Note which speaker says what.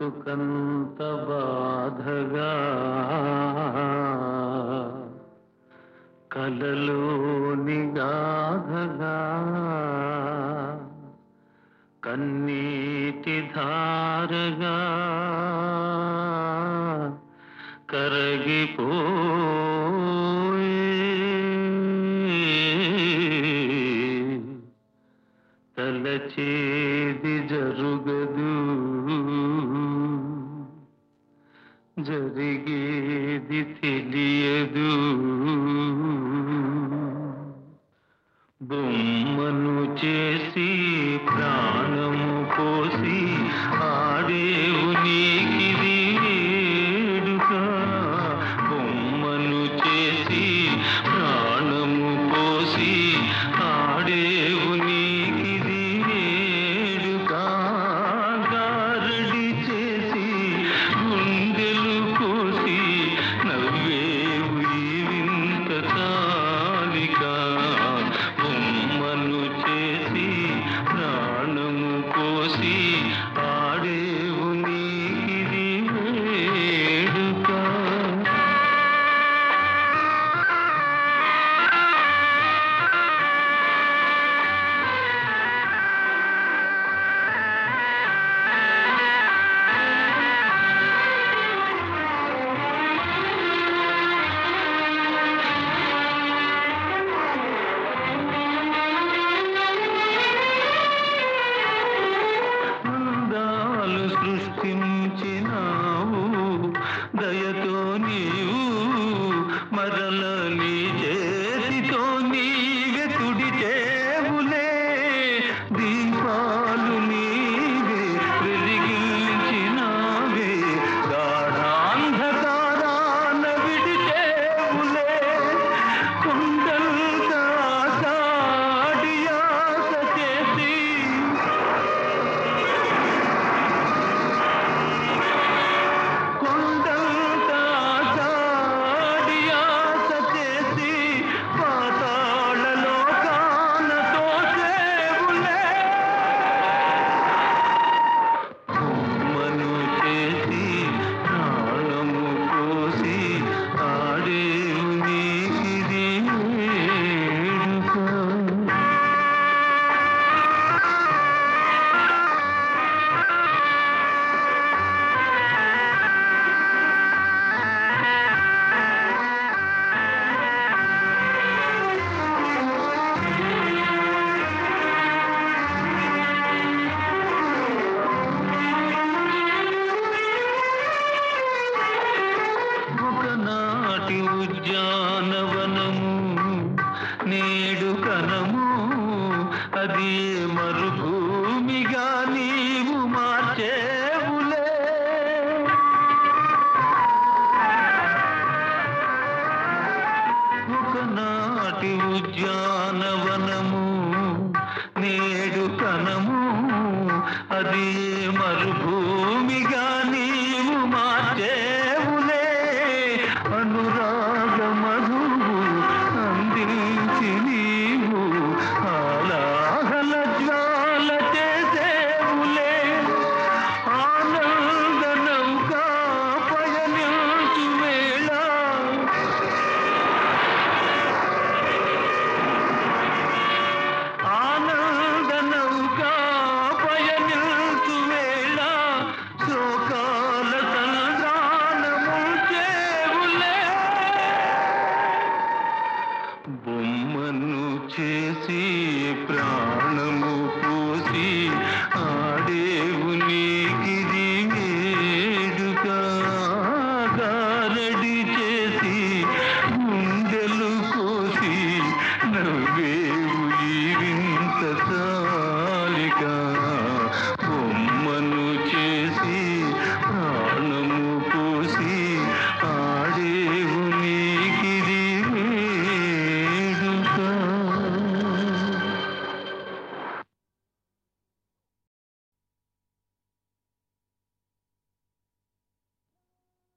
Speaker 1: బ్రతుకంత బాధగా కలలోని గాధగా కన్నీటి ధారగా కరగిపోయే తలచేది జరుగదు జరిగేది తెలియదు బొమ్మను చేసి ప్రాణము పోసి ఆడేవు నీకిది వేడుక బొమ్మను చేసి ప్రాణము పోసి ఆడేవు నీకిది వేడుక గారడి చేసి గుండెలు కోసి నవ్వేవు ఈ వింత తాలిక బొమ్మను చేసి ప్రాణము కోసి ఆడేవు నీకిది వేడుక అందాలు సృష్టించినావు దయతో నీవు మరల నీ చేతితో నీవే తుడిచేవులే దీపాలు నీవే వెలిగించినావే గాఢాంధకారాన విడిచేవులే కొండంతా సాడియాస చేసి కొండంతా సాడియాస చేసి పాతాళలో కానతో సేవులే బొమ్మను చేసి ప్రాణము పోసి ఆడేవు నీకిది వేడుక ఒకనాటి ఉద్యానవనము నేడు కనము అది మరుభూమిగా నీవు మార్చేవులే ఒకనాటి ఉద్యాన